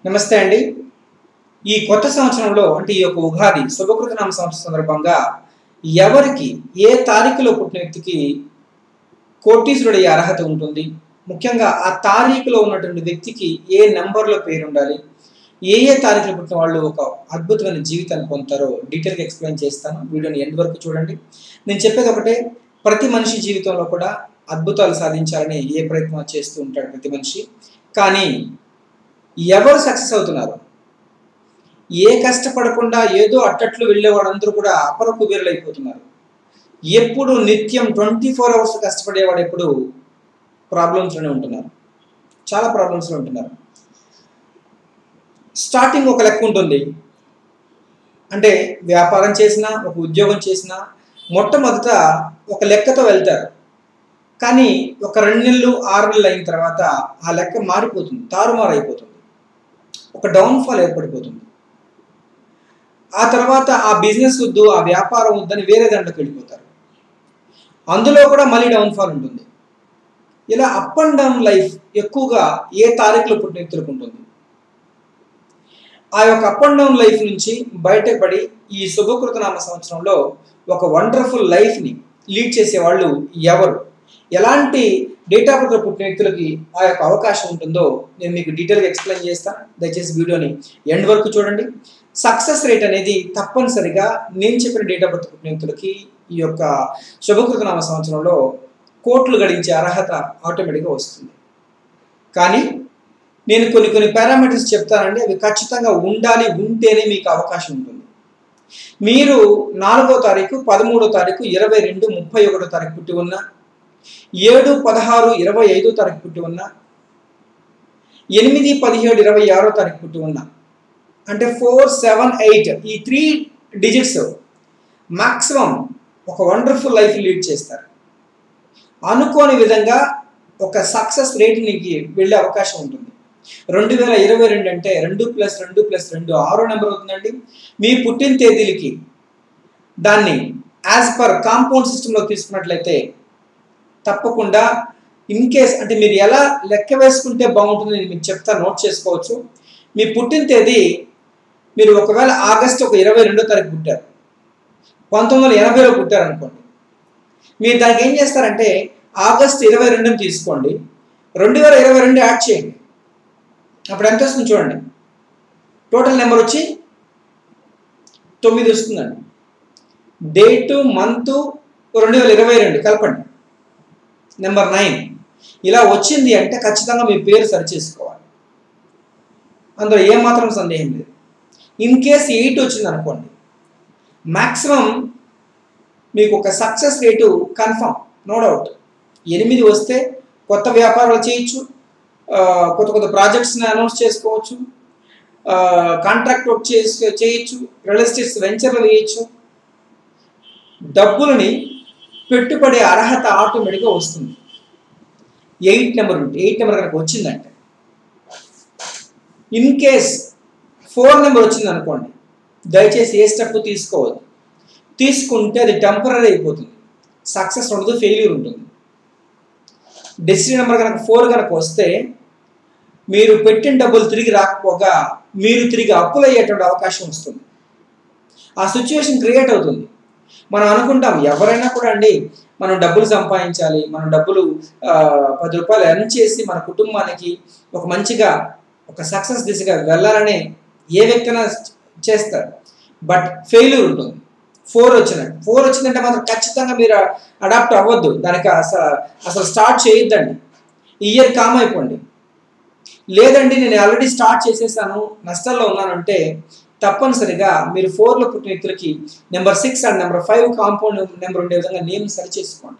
నమస్తే అండి ఈ కొత్త సంవత్సరంలో అంటే ఈ యొక్క ఉగాది శుభకృత నామ సంవత్సరం సందర్భంగా ఎవరికి ఏ తారీఖులో పుట్టిన వ్యక్తికి కోటీశ్వరుడి అర్హత ఉంటుంది ముఖ్యంగా ఆ తారీఖులో ఉన్నటువంటి వ్యక్తికి ఏ నెంబర్లో పేరు ఉండాలి ఏ ఏ తారీఖులో పుట్టిన వాళ్ళు ఒక అద్భుతమైన జీవితాన్ని పొందుతారో డీటెయిల్గా ఎక్స్ప్లెయిన్ చేస్తాను వీడియోని ఎండ్ వరకు చూడండి నేను చెప్పేది ఒకటే ప్రతి మనిషి జీవితంలో కూడా అద్భుతాలు సాధించాలని ఏ ప్రయత్నం చేస్తూ ఉంటాడు ప్రతి మనిషి కానీ ఎవరు సక్సెస్ అవుతున్నారు ఏ కష్టపడకుండా ఏదో అట్టట్లు వెళ్ళే వాళ్ళందరూ కూడా అపర కుబేరులు అయిపోతున్నారు ఎప్పుడు నిత్యం ట్వంటీ ఫోర్ అవర్స్ కష్టపడేవాడు ఎప్పుడు ప్రాబ్లమ్స్లోనే ఉంటున్నారు చాలా ప్రాబ్లమ్స్లో ఉంటున్నారు స్టార్టింగ్ ఒక లెక్క ఉంటుంది అంటే వ్యాపారం చేసినా ఒక ఉద్యోగం చేసినా మొట్టమొదట ఒక లెక్కతో వెళ్తారు కానీ ఒక రెండు నెలలు ఆరు నెలలు అయిన తర్వాత ఆ లెక్క మారిపోతుంది తారుమారు అయిపోతుంది ఒక డౌన్ఫాల్ ఏర్పడిపోతుంది ఆ తర్వాత ఆ బిజినెస్ వద్దు ఆ వ్యాపారం వద్దని వేరే దాంట్లోకి వెళ్ళిపోతారు అందులో కూడా మళ్ళీ డౌన్ఫాల్ ఉంటుంది ఇలా అప్ అండ్ డౌన్ లైఫ్ ఎక్కువగా ఏ తారీఖులో పుట్టిన వ్యక్తులకు ఉంటుంది ఆ యొక్క అప్ అండ్ డౌన్ లైఫ్ నుంచి బయటపడి ఈ శుభకృత నామ సంవత్సరంలో ఒక వండర్ఫుల్ లైఫ్ని లీడ్ చేసే వాళ్ళు ఎవరు ఎలాంటి డేటా బర్త్లో పుట్టిన వ్యక్తులకి ఆ యొక్క అవకాశం ఉంటుందో నేను మీకు డీటెయిల్గా ఎక్స్ప్లెయిన్ చేస్తాను దయచేసి వీడియోని ఎండ్ వరకు చూడండి సక్సెస్ రేట్ అనేది తప్పనిసరిగా నేను చెప్పిన డేటా బర్త్ పుట్టిన వ్యక్తులకి ఈ యొక్క శుభకృత నామ సంవత్సరంలో కోట్లు గడించే అర్హత ఆటోమేటిక్గా వస్తుంది కానీ నేను కొన్ని కొన్ని పారామీటర్స్ చెప్తానండి అవి ఖచ్చితంగా ఉండాలి ఉంటేనే మీకు అవకాశం ఉంటుంది మీరు నాలుగో తారీఖు పదమూడో తారీఖు ఇరవై రెండు ముప్పై ఒకటో తారీఖు పుట్టి ఉన్న ఏడు పదహారు ఇరవై ఐదో తారీఖు పుట్టి ఉన్న ఎనిమిది పదిహేడు ఇరవై ఆరో తారీఖు పుట్టి ఉన్న అంటే ఫోర్ సెవెన్ ఎయిట్ ఈ త్రీ డిజిట్స్ మాక్సిమం ఒక వండర్ఫుల్ లైఫ్ లీడ్ చేస్తారు అనుకోని విధంగా ఒక సక్సెస్ రేట్నికి వెళ్ళే అవకాశం ఉంటుంది రెండు వేల ఇరవై రెండు అంటే రెండు ప్లస్ రెండు ప్లస్ రెండు ఆరో నెంబర్ అవుతుందండి మీ పుట్టిన తేదీలకి దాన్ని యాజ్ పర్ కాంపౌండ్ సిస్టంలో తీసుకున్నట్లయితే తప్పకుండా ఇన్ కేస్ అంటే మీరు ఎలా లెక్క వేసుకుంటే బాగుంటుంది నేను మీకు చెప్తా నోట్ చేసుకోవచ్చు మీ పుట్టిన తేదీ మీరు ఒకవేళ ఆగస్ట్ ఒక ఇరవై రెండో తారీఖు పుట్టారు పంతొమ్మిది వందల ఎనభైలో పుట్టారు అనుకోండి మీరు దానికి ఏం చేస్తారంటే ఆగస్ట్ ఇరవై రెండుని తీసుకోండి రెండు వేల ఇరవై రెండు యాడ్ చేయండి అప్పుడు ఎంత వస్తుంది చూడండి టోటల్ నెంబర్ వచ్చి తొమ్మిది వస్తుందండి డేటు మంత్ రెండు వేల ఇరవై రెండు కలపండి నెంబర్ నైన్ ఇలా వచ్చింది అంటే ఖచ్చితంగా మీ పేరు సరి చేసుకోవాలి అందులో ఏమాత్రం సందేహం లేదు ఇన్ కేస్ ఎయిట్ వచ్చింది అనుకోండి మ్యాక్సిమం మీకు ఒక success rate confirm no doubt ఎనిమిది వస్తే కొత్త వ్యాపారాలు చేయొచ్చు కొత్త కొత్త ప్రాజెక్ట్స్ని అనౌన్స్ చేసుకోవచ్చు కాంట్రాక్ట్ వర్క్ చేసి చేయొచ్చు రియల్ ఎస్టేట్స్ వెంచర్లు వేయచ్చు డబ్బులని పెట్టుబడి అర్హత ఆటోమేటిక్గా వస్తుంది ఎయిట్ నెంబర్ ఉంటే ఎయిట్ నెంబర్ కనుక వచ్చిందంటే ఇన్ కేస్ ఫోర్ నెంబర్ వచ్చింది అనుకోండి దయచేసి ఏ స్టెప్ తీసుకోవద్దు తీసుకుంటే అది టెంపరీ అయిపోతుంది సక్సెస్ ఉండదు ఫెయిల్యూర్ ఉంటుంది డెసిషన్ నెంబర్ కనుక ఫోర్ కనుక వస్తే మీరు పెట్టిన డబ్బులు తిరిగి రాకపోగా మీరు తిరిగి అప్పులు అయ్యేటువంటి అవకాశం వస్తుంది ఆ సిచ్యువేషన్ క్రియేట్ అవుతుంది మనం అనుకుంటాం ఎవరైనా కూడా అండి మనం డబ్బులు సంపాదించాలి మనం డబ్బులు పది రూపాయలు ఎర్న్ చేసి మన కుటుంబానికి ఒక మంచిగా ఒక సక్సెస్ దిశగా వెళ్ళాలనే ఏ వ్యక్తి చేస్తారు బట్ ఫెయిల్యూర్ ఉంటుంది ఫోర్ వచ్చినట్టు ఫోర్ వచ్చిందంటే మాత్రం ఖచ్చితంగా మీరు అడాప్ట్ అవ్వద్దు దానికి అసలు అసలు స్టార్ట్ చేయొద్దండి ఇయర్ కామ్ అయిపోండి లేదండి నేను ఆల్రెడీ స్టార్ట్ చేసేసాను నష్టాల్లో ఉన్నానంటే తప్పనిసరిగా మీరు ఫోర్లో పుట్టిన వ్యక్తులకి number six and number five compound number ఉండే విధంగా నేమ్ సరి చేసుకోండి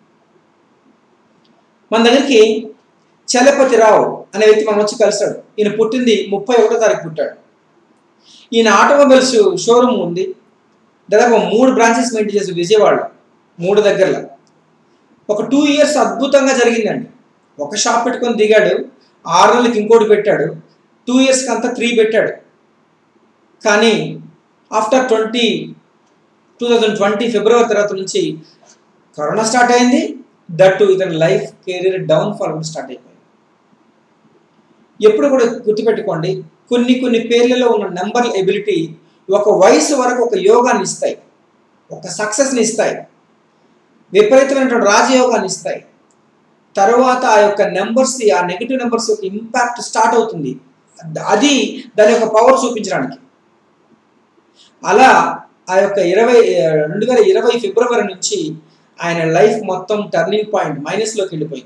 మన దగ్గరికి చలపతి రావు అనే వ్యక్తి మనం వచ్చి కలిసాడు ఈయన పుట్టింది ముప్పై ఒకటో తారీఖు పుట్టాడు ఈయన ఆటోమొబైల్స్ షోరూమ్ ఉంది దాదాపు మూడు బ్రాంచెస్ మెయింటైన్ చేసి విజయవాడ మూడు దగ్గరలో ఒక టూ ఇయర్స్ అద్భుతంగా జరిగిందండి ఒక షాప్ పెట్టుకొని దిగాడు ఆరు నెలలకి ఇంకోటి పెట్టాడు టూ ఇయర్స్కి అంతా త్రీ పెట్టాడు కానీ after twenty two thousand twenty February తర్వాత నుంచి కరోనా స్టార్ట్ అయింది దట్ ఇతని లైఫ్ కెరీర్ డౌన్ ఫాల్ కూడా స్టార్ట్ అయిపోయింది ఎప్పుడు కూడా గుర్తుపెట్టుకోండి కొన్ని కొన్ని పేర్లలో ఉన్న నెంబర్ ఎబిలిటీ ఒక వయసు వరకు ఒక యోగాన్ని ఇస్తాయి ఒక సక్సెస్ని ఇస్తాయి విపరీతమైనటువంటి రాజయోగాన్ని ఇస్తాయి తర్వాత ఆ యొక్క నెంబర్స్ ఆ నెగిటివ్ నెంబర్స్ యొక్క ఇంపాక్ట్ స్టార్ట్ అవుతుంది అది దాని యొక్క పవర్ చూపించడానికి అలా ఆ యొక్క ఇరవై రెండు వేల ఇరవై ఫిబ్రవరి నుంచి ఆయన లైఫ్ మొత్తం టర్నింగ్ పాయింట్ మైనస్లోకి వెళ్ళిపోయింది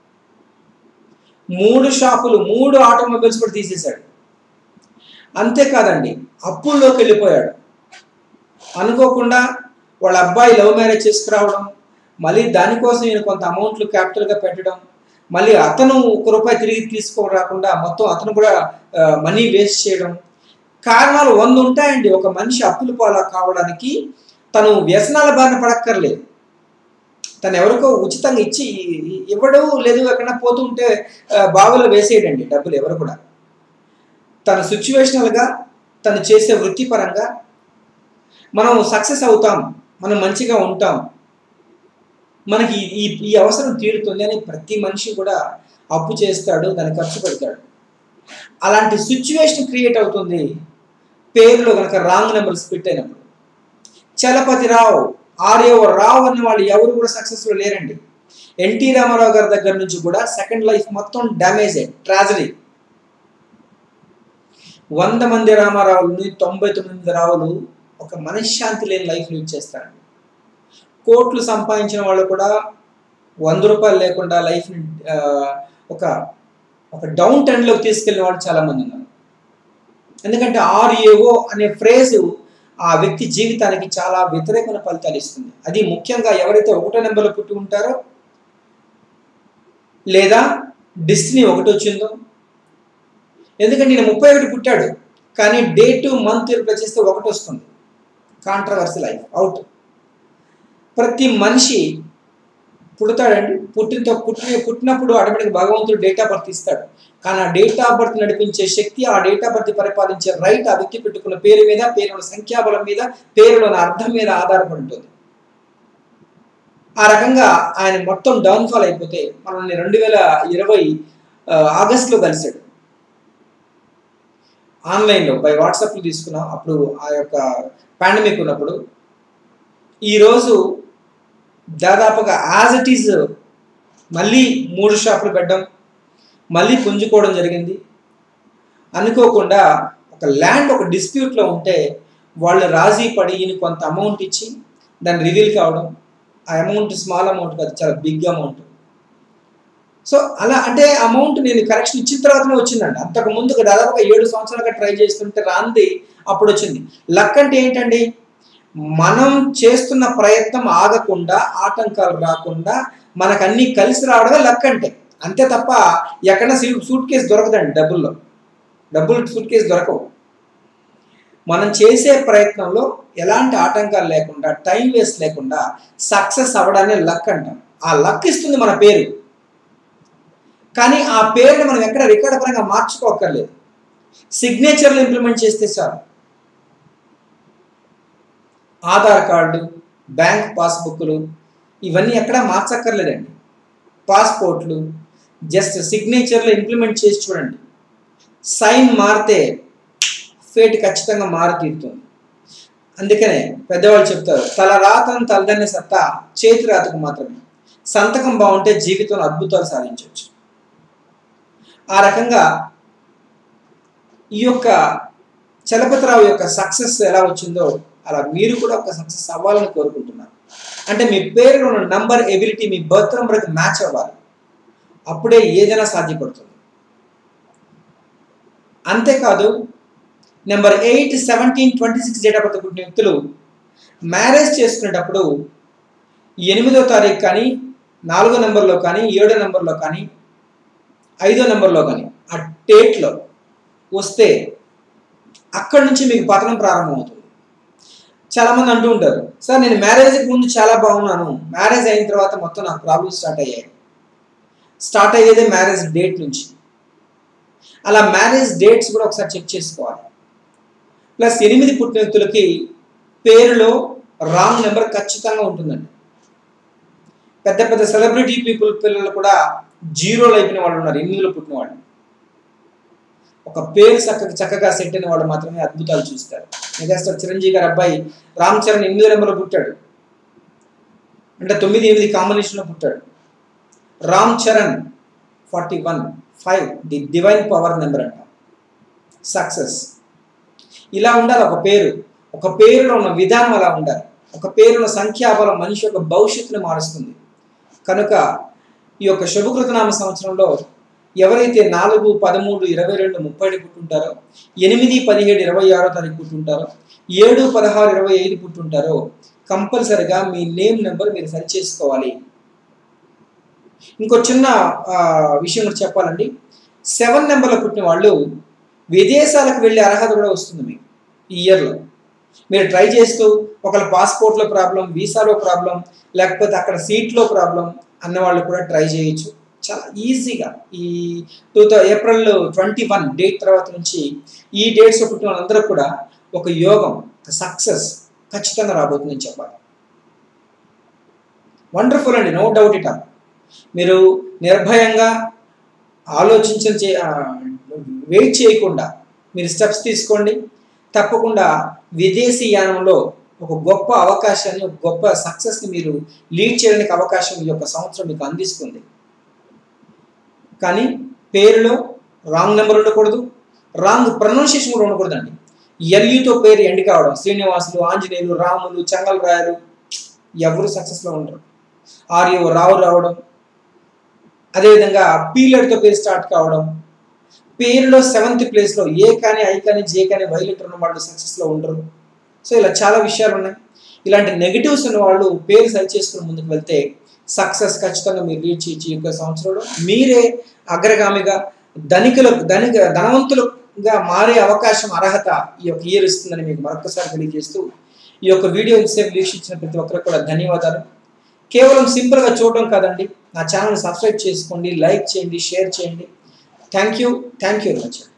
మూడు షాపులు మూడు ఆటోమొబైల్స్ కూడా తీసేశాడు అంతేకాదండి అప్పుల్లోకి వెళ్ళిపోయాడు అనుకోకుండా వాళ్ళ అబ్బాయి లవ్ మ్యారేజ్ చేసుకురావడం మళ్ళీ దానికోసం ఈయన కొంత అమౌంట్లు క్యాపిటల్గా పెట్టడం మళ్ళీ అతను ఒక రూపాయి తిరిగి తీసుకోరాకుండా మొత్తం అతను కూడా మనీ వేస్ట్ చేయడం కారణాలు వంద ఉంటాయండి ఒక మనిషి అప్పుల పాల కావడానికి తను వ్యసనాల బారిన పడక్కర్లేదు తను ఎవరికో ఉచితంగా ఇచ్చి ఇవ్వడం లేదు ఎక్కడ పోతుంటే బావులు వేసేయడండి డబ్బులు ఎవరు కూడా తన సిచ్యువేషనల్గా తను చేసే వృత్తిపరంగా మనం సక్సెస్ అవుతాం మనం మంచిగా ఉంటాం మనకి ఈ ఈ అవసరం తీరుతుంది అని ప్రతి మనిషి కూడా అప్పు చేస్తాడు దాన్ని ఖర్చు పెడతాడు అలాంటి సిచ్యువేషన్ క్రియేట్ అవుతుంది పేరులో కనుక రాంగ్ నెంబర్స్ పెట్టినప్పుడు చలపతి రావు ఆర్యవ రావు అన్న వాళ్ళు ఎవరు కూడా సక్సెస్ఫుల్ లేరండి ఎన్టీ రామారావు గారి దగ్గర నుంచి కూడా సెకండ్ లైఫ్ మొత్తం డ్యామేజ్ ట్రాజడీ వంద మంది రామారావులని తొంభై తొమ్మిది రావులు ఒక మనశ్శాంతి లేని లైఫ్ లీడ్ చేస్తారండి కోట్లు సంపాదించిన వాళ్ళు కూడా వంద రూపాయలు లేకుండా లైఫ్ని ఒక ఒక డౌన్ ట్రెండ్లోకి తీసుకెళ్ళిన వాళ్ళు చాలామంది ఉన్నారు ఎందుకంటే ఆర్ఏఓ అనే ఫ్రేజు ఆ వ్యక్తి జీవితానికి చాలా వ్యతిరేకమైన ఫలితాలు ఇస్తుంది అది ముఖ్యంగా ఎవరైతే ఒకటో నెంబర్లో పుట్టి ఉంటారో లేదా డిస్టినీ ఒకటి వచ్చిందో ఎందుకంటే నేను ముప్పై ఒకటి పుట్టాడు కానీ డేట్ మంత్ రిప్లై చేస్తే ఒకటి వస్తుంది కాంట్రవర్సీ లైఫ్ అవుట్ ప్రతి మనిషి పుడతాడండి పుట్టినతో పుట్టిన పుట్టినప్పుడు ఆటోమేటిక్ భగవంతుడు డేట్ ఆఫ్ బర్త్ ఇస్తాడు కానీ ఆ డేట్ ఆఫ్ బర్త్ నడిపించే శక్తి ఆ డేట్ ఆఫ్ బర్త్ పరిపాలించే రైట్ ఆ వ్యక్తి పెట్టుకున్న పేరు మీద పేరులోని సంఖ్యాబలం మీద పేరులోని అర్థం మీద ఆధారపడి ఉంటుంది ఆ రకంగా ఆయన మొత్తం డౌన్ఫాల్ అయిపోతే మనల్ని రెండు వేల ఇరవై ఆగస్టులో కలిశాడు ఆన్లైన్లో బై వాట్సాప్లో తీసుకున్నాం అప్పుడు ఆ యొక్క పాండమిక్ ఉన్నప్పుడు ఈరోజు దాదాపుగా యాజ్ ఇట్ ఈజ్ మళ్ళీ మూడు షాపులు పెట్టడం మళ్ళీ పుంజుకోవడం జరిగింది అనుకోకుండా ఒక ల్యాండ్ ఒక డిస్ప్యూట్లో ఉంటే వాళ్ళు రాజీ పడి ఈయన కొంత అమౌంట్ ఇచ్చి దాన్ని రివీల్ కావడం ఆ అమౌంట్ స్మాల్ అమౌంట్ కాదు చాలా బిగ్ అమౌంట్ సో అలా అంటే అమౌంట్ నేను కరెక్షన్ ఇచ్చిన తర్వాతనే వచ్చిందండి అంతకు ముందుకు దాదాపుగా ఏడు సంవత్సరాలుగా ట్రై చేస్తుంటే రాంది అప్పుడు వచ్చింది లక్ అంటే ఏంటండి మనం చేస్తున్న ప్రయత్నం ఆగకుండా ఆటంకాలు రాకుండా మనకు అన్ని కలిసి రావడమే లక్ అంటే అంతే తప్ప ఎక్కడ సూట్ కేసు దొరకదండి డబ్బుల్లో డబ్బులు సూట్ కేసు దొరకవు మనం చేసే ప్రయత్నంలో ఎలాంటి ఆటంకాలు లేకుండా టైం వేస్ట్ లేకుండా సక్సెస్ అవ్వడాన్ని లక్ అంటాం ఆ లక్ ఇస్తుంది మన పేరు కానీ ఆ పేరుని మనం ఎక్కడ రికార్డ్ పరంగా మార్చుకోక్కర్లేదు సిగ్నేచర్లు ఇంప్లిమెంట్ చేస్తే చాలు ఆధార్ కార్డు బ్యాంక్ పాస్బుక్లు ఇవన్నీ ఎక్కడా మార్చక్కర్లేదండి పాస్పోర్ట్లు జస్ట్ సిగ్నేచర్లో ఇంప్లిమెంట్ చేసి చూడండి సైన్ మారితే ఫేట్ ఖచ్చితంగా మారి తీరుతుంది అందుకనే పెద్దవాళ్ళు చెప్తారు తల రాతను తలదన్నే సత్తా చేతి రాతకు మాత్రమే సంతకం బాగుంటే జీవితంలో అద్భుతాలు సాధించవచ్చు ఆ రకంగా ఈ యొక్క చలపతిరావు యొక్క సక్సెస్ ఎలా వచ్చిందో అలా మీరు కూడా ఒక సక్సెస్ అవ్వాలని కోరుకుంటున్నారు అంటే మీ పేరులో ఉన్న నంబర్ ఎబిలిటీ మీ బర్త్ నెంబర్కి మ్యాచ్ అవ్వాలి అప్పుడే ఏదైనా సాధ్యపడుతుంది అంతేకాదు number eight seventeen twenty six date of birth పుట్టిన వ్యక్తులు మ్యారేజ్ చేసుకునేటప్పుడు ఎనిమిదో తారీఖు కానీ నాలుగో నెంబర్లో కానీ ఏడో నెంబర్లో కానీ ఐదో నెంబర్లో కానీ ఆ డేట్లో వస్తే అక్కడి నుంచి మీకు పతనం ప్రారంభమవుతుంది చాలామంది అంటూ ఉంటారు సార్ నేను మ్యారేజ్కి ముందు చాలా బాగున్నాను మ్యారేజ్ అయిన తర్వాత మొత్తం నాకు ప్రాబ్లమ్స్ స్టార్ట్ అయ్యాయి స్టార్ట్ అయ్యేదే మ్యారేజ్ డేట్ నుంచి అలా మ్యారేజ్ డేట్స్ కూడా ఒకసారి చెక్ చేసుకోవాలి ప్లస్ ఎనిమిది పుట్టిన వ్యక్తులకి పేరులో రాంగ్ నెంబర్ ఖచ్చితంగా ఉంటుందండి పెద్ద పెద్ద సెలబ్రిటీ పీపుల్ పిల్లలు కూడా జీరోలో అయిపోయిన వాళ్ళు ఉన్నారు ఎనిమిదిలో పుట్టిన వాళ్ళు ఒక పేరు చక్కగా చక్కగా సెట్ అయిన వాళ్ళు మాత్రమే అద్భుతాలు చూస్తారు మెగాస్టార్ చిరంజీవి గారి అబ్బాయి రామ్ చరణ్ ఎనిమిది నెంబర్లో పుట్టాడు అంటే తొమ్మిది ఎనిమిది కాంబినేషన్లో పుట్టాడు Ram Charan forty one five the divine power number అంట సక్సెస్ ఇలా ఉండాలి ఒక పేరు ఒక పేరులో ఉన్న విధానం అలా ఉండాలి ఒక పేరులో సంఖ్యాబలం మనిషి యొక్క భవిష్యత్తును మారుస్తుంది కనుక ఈ యొక్క శుభకృతనామ సంవత్సరంలో ఎవరైతే నాలుగు పదమూడు ఇరవై రెండు ముప్పై పుట్టుంటారో ఎనిమిది పదిహేడు ఇరవై ఆరో తారీఖు పుట్టుంటారో ఏడు పదహారు ఇరవై ఐదు పుట్టుంటారో కంపల్సరిగా మీ నేమ్ నెంబర్ మీరు సరి చేసుకోవాలి ఇంకో చిన్న ఆ, విషయం కూడా చెప్పాలండి సెవెన్ నెంబర్లో పుట్టిన వాళ్ళు విదేశాలకు వెళ్ళే అర్హత కూడా వస్తుంది మీకు ఈ ఇయర్లో మీరు ట్రై చేస్తూ ఒకళ్ళ పాస్పోర్ట్లో ప్రాబ్లం వీసాలో ప్రాబ్లం లేకపోతే అక్కడ సీట్లో ప్రాబ్లం అన్న వాళ్ళు కూడా ట్రై చేయొచ్చు చాలా ఈజీగా ఈ టూ థౌ ఏప్రిల్ ట్వంటీ వన్ డేట్ తర్వాత నుంచి ఈ డేట్స్ పుట్టిన వాళ్ళందరూ కూడా ఒక యోగం ఒక సక్సెస్ ఖచ్చితంగా రాబోతుందని చెప్పాలి వండర్ఫుల్ అండి నో డౌట్ ఇట్ ఆల్ మీరు నిర్భయంగా ఆలోచించిన చే వెయిట్ చేయకుండా మీరు స్టెప్స్ తీసుకోండి తప్పకుండా విదేశీ యానంలో ఒక గొప్ప అవకాశాన్ని ఒక గొప్ప సక్సెస్ని మీరు లీడ్ చేయడానికి అవకాశం ఈ యొక్క సంవత్సరం మీకు అందిస్తుంది కానీ పేరులో రాంగ్ నెంబర్ ఉండకూడదు రాంగ్ ప్రొనౌన్సియేషన్ కూడా ఉండకూడదండి ఎల్యూతో పేరు ఎండ్ కావడం శ్రీనివాసులు ఆంజనేయులు రాములు చెంగల్ రాయలు ఎవరు సక్సెస్లో ఉండరు ఆర్యో రావు రావడం అదేవిధంగా పీలర్తో పేరు స్టార్ట్ కావడం పేరులో సెవెంత్ ప్లేస్లో ఏ కానీ ఐ కానీ జే కానీ వైలెట్ ఉన్న వాళ్ళు సక్సెస్లో ఉండరు సో ఇలా చాలా విషయాలు ఉన్నాయి ఇలాంటి నెగిటివ్స్ ఉన్న వాళ్ళు పేరు సరి చేసుకుని ముందుకు వెళ్తే సక్సెస్ ఖచ్చితంగా మీరు రీచ్ చేయొచ్చు ఈ యొక్క సంవత్సరంలో మీరే అగ్రగామిగా ధనికులకు ధనిక ధనవంతులుగా మారే అవకాశం అర్హత ఈ యొక్క ఇయర్ ఇస్తుందని మీకు మరొకసారి తెలియజేస్తూ ఈ యొక్క వీడియో ఇంతసేపు వీక్షించిన ప్రతి ఒక్కరికి కూడా ధన్యవాదాలు కేవలం సింపుల్గా చూడడం కాదండి నా ఛానల్ సబ్స్క్రైబ్ చేసుకోండి లైక్ చేయండి షేర్ చేయండి thank you thank you very much